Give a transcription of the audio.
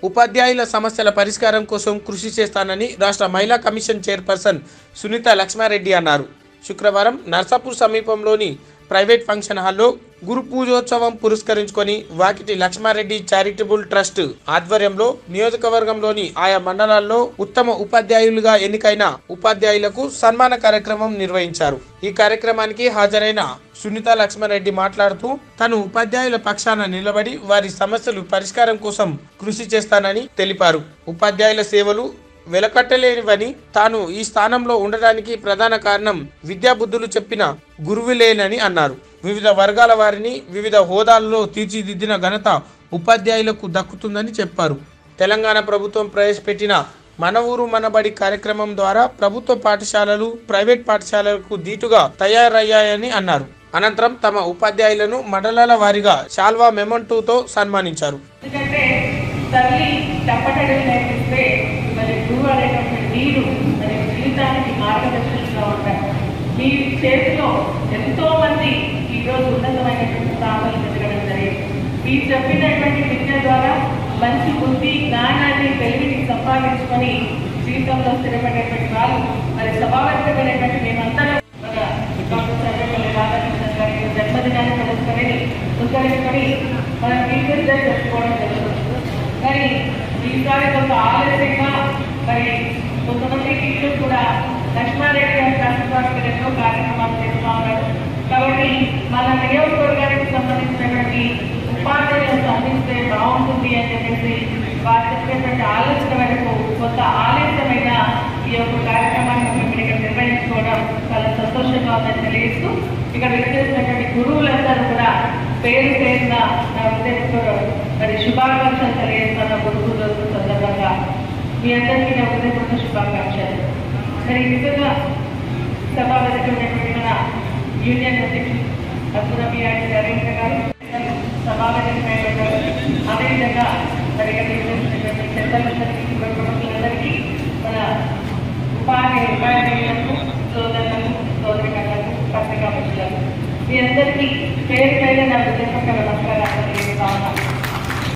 ఉపాధ్యాయుల సమస్యల పరిష్కారం కోసం కృషి చేస్తానని రాష్ట్ర మహిళా కమిషన్ చైర్పర్సన్ సునీత లక్ష్మారెడ్డి అన్నారు శుక్రవారం నర్సాపూర్ సమీపంలోని ప్రైవేట్ ఫంక్షన్ హాల్లో గురు పూజోత్సవం పురస్కరించుకొని వాకిటి లక్ష్మారెడ్డి చారిటబుల్ ట్రస్ట్ ఆధ్వర్యంలో నియోజకవర్గంలోని ఆయా మండలాల్లో ఉత్తమ ఉపాధ్యాయులుగా ఎన్నికైన ఉపాధ్యాయులకు సన్మాన కార్యక్రమం నిర్వహించారు ఈ కార్యక్రమానికి హాజరైన సునీత లక్ష్మారెడ్డి మాట్లాడుతూ తను ఉపాధ్యాయుల పక్షాన నిలబడి వారి సమస్యలు పరిష్కారం కోసం కృషి చేస్తానని తెలిపారు ఉపాధ్యాయుల సేవలు వెలకట్టలేనివని తాను ఈ స్థానంలో ఉండడానికి ప్రధాన కారణం విద్యాబుద్ధులు చెప్పిన గురువులేనని అన్నారు వివిధ వర్గాల వారిని వివిధ హోదాల్లో తీర్చిదిద్దిన ఘనత ఉపాధ్యాయులకు దక్కుతుందని చెప్పారు తెలంగాణ ప్రభుత్వం ప్రవేశపెట్టిన మన ఊరు మనబడి కార్యక్రమం ద్వారా ప్రభుత్వ పాఠశాలలు ప్రైవేట్ పాఠశాలలకు దీటుగా తయారయ్యాయని అన్నారు అనంతరం తమ ఉపాధ్యాయులను మండలాల వారీగా శాల్వా మెమంటోతో సన్మానించారు ఎందుకంటే తల్లి చెప్పటడం నేర్పిస్తే మరి గురువు అనేటువంటి మీరు మరి జీవితానికి మార్గదర్శకంగా ఉంటారు మీ చేతిలో ఎంతో మంది ఈరోజు ఉన్నతమైనటువంటి స్థానాలు ఎదగడం జరిగింది మీరు చెప్పినటువంటి విద్య ద్వారా మంచి బుద్ధి జ్ఞానాన్ని తెలివిని సంపాదించుకొని జీవితంలో స్థిరపడేటువంటి వాళ్ళు మరి సభావంతమైనటువంటి మేమందరం మన డాక్టర్ సర్వేపల్లి రాధాకృష్ణన్ గారి జన్మదినాన్ని పురస్కరించి పురస్కరించుకొని మనం టీచర్స్ డే జరుపుకోవడం జరుగుతుంది మరి ఈసారి కొంత ఆలస్యంగా మరి కొంతమంది టీచర్స్ కూడా లక్ష్మారెడ్డి గారి రాష్ట్రానికి ఎన్నో కార్యక్రమాలు చేస్తూ ఉన్నారు కాబట్టి మన నియోజకవర్గానికి సంబంధించినటువంటి ఉపాధ్యాయులను అందిస్తే బాగుంటుంది అని చెప్పేసి వారు చెప్పినటువంటి ఆలోచన మేరకు కొంత ఆలస్యమైన ఈ యొక్క కార్యక్రమాన్ని మేము ఇక్కడ నిర్వహించుకోవడం చాలా సంతోషంగా ఉందని తెలియజేస్తూ ఇక్కడ విచ్చేసినటువంటి గురువులందరూ కూడా పేరు పేరున నా హృదయపూర్వక మరి శుభాకాంక్షలు తెలియజేస్తున్న గురువు రోజు సందర్భంగా మీ అందరికీ నా హృదయపూర్వక శుభాకాంక్షలు మరి నిజంగా సభా ఉన్నటువంటి మన యూనియన్ అధ్యక్షులు అబ్దుల్ బిఆర్ నరేంద్ర గారు సమావేశమై ఉన్నారు అదేవిధంగా మరి ఇక్కడ విచ్చేసినటువంటి పెద్దలందరికీ కుటుంబీకులందరికీ మన ఉపాధ్యాయ ఉపాధ్యాయులకు సోదరులకు సోదరికలకు పత్రికా మిత్రులకు మీ అందరికీ పేరు పేరు నా హృదయపూర్వక నమస్కారాలు